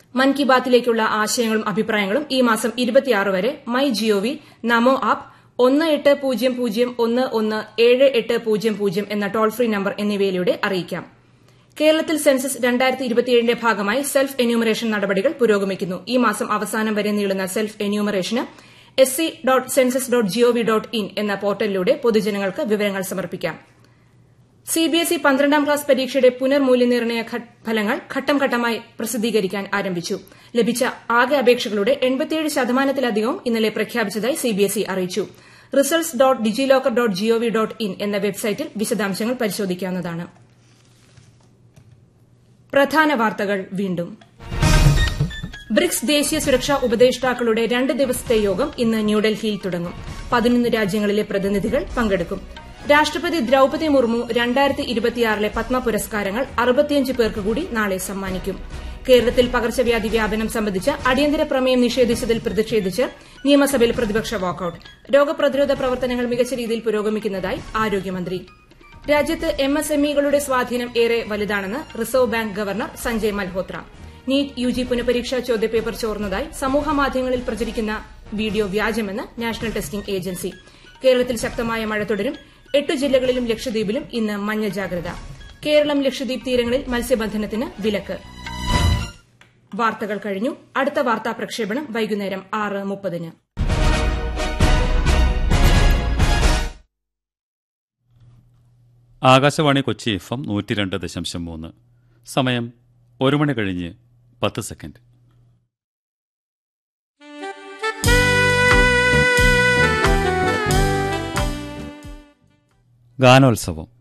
മൻ കി ബാത്തിലേക്കുള്ള ആശയങ്ങളും അഭിപ്രായങ്ങളും ഈ മാസം വരെ മൈ ജിഒവി നമോ ആപ്പ് ഒന്ന് എട്ട് പൂജ്യം പൂജ്യം ഒന്ന് ഒന്ന് ഏഴ് എട്ട് പൂജ്യം പൂജ്യം എന്ന ടോൾ ഫ്രീ നമ്പർ എന്നിവയിലൂടെ അറിയിക്കാം കേരളത്തിൽ സെൻസസ് ന്റെ ഭാഗമായി സെൽഫ് എന്യൂമറേഷൻ നടപടികൾ പുരോഗമിക്കുന്നു ഈ മാസം അവസാനം വരെ നീളുന്ന സെൽഫ് എന്യൂമറേഷന് S C dot census dot GOV dot in എന്ന പോർട്ടലിലൂടെ പൊതുജനങ്ങൾക്ക് വിവരങ്ങൾ സമർപ്പിക്കാം സിബിഎസ്ഇ പന്ത്രണ്ടാം ക്ലാസ് പരീക്ഷയുടെ പുനർമൂല്യനിർണ്ണയ ഫലങ്ങൾ ഘട്ടം ഘട്ടമായി പ്രസിദ്ധീകരിക്കാൻ ആരംഭിച്ചു ലഭിച്ച ആകെ അപേക്ഷകളുടെ ശതമാനത്തിലധികവും ഇന്നലെ പ്രഖ്യാപിച്ചതായി സിബിഎസ്ഇ അറിയിച്ചു results dot DigiLocker dot GOV dot in എന്ന വെബ്സൈറ്റിൽ വിശദാംശങ്ങൾ പരിശോധിക്കാവുന്നതാണ് പ്രധാന വാർത്തകൾ വീണ്ടും ബ്രിക്സ് ദേശീയ സുരക്ഷാ ഉപദേഷ്ടാക്കളുടെ രണ്ട് ദിവസത്തെ യോഗം ഇന്ന് ന്യൂഡൽഹിയിൽ തുടങ്ങും പതിനൊന്ന് രാജ്യങ്ങളിലെ പ്രതിനിധികൾ പങ്കെടുക്കും രാഷ്ട്രപതി ദ്രൌപതി മുർമു രണ്ടായിരത്തി ഇരുപത്തിയാറിലെ പത്മ പുരസ്കാരങ്ങൾ അറുപത്തിയഞ്ച് പേർക്ക് കൂടി നാളെ സമ്മാനിക്കും കേരളത്തിൽ പകർച്ചവ്യാധി വ്യാപനം സംബന്ധിച്ച് അടിയന്തര പ്രമേയം നിഷേധിച്ചതിൽ പ്രതിഷേധിച്ച് നിയമസഭയിൽ പ്രതിപക്ഷ വാക്കൌട്ട് രോഗപ്രതിരോധ പ്രവർത്തനങ്ങൾ മികച്ച രീതിയിൽ പുരോഗമിക്കുന്നതായി ആരോഗ്യമന്ത്രി രാജ്യത്ത് എംഎസ്എംഇകളുടെ സ്വാധീനം ഏറെ വലുതാണെന്ന് reserve bank governor Sanjay Malhotra NEET UG പുനഃപരീക്ഷാ ചോദ്യപേപ്പർ ചോർന്നതായി സമൂഹമാധ്യമങ്ങളിൽ പ്രചരിക്കുന്ന വീഡിയോ വ്യാജമെന്ന് നാഷണൽ ടെസ്റ്റിംഗ് ഏജൻസി കേരളത്തിൽ ശക്തമായ മഴ തുടരും എട്ട് ജില്ലകളിലും ലക്ഷദ്വീപിലും ഇന്ന് മഞ്ഞ ജാഗ്രത കേരളം ലക്ഷദ്വീപ് തീരങ്ങളിൽ മത്സ്യബന്ധനത്തിന് വിലക്ക് വാർത്തകൾ കഴിഞ്ഞു അടുത്ത വാർത്താ പ്രക്ഷേപണം വൈകുന്നേരം ആറ് മുപ്പതിന് ആകാശവാണി കൊച്ചി എഫ് എം നൂറ്റി രണ്ട് ദശാംശം മൂന്ന് സമയം ഒരു മണി കഴിഞ്ഞ് പത്ത് സെക്കൻഡ് ഗാനോത്സവം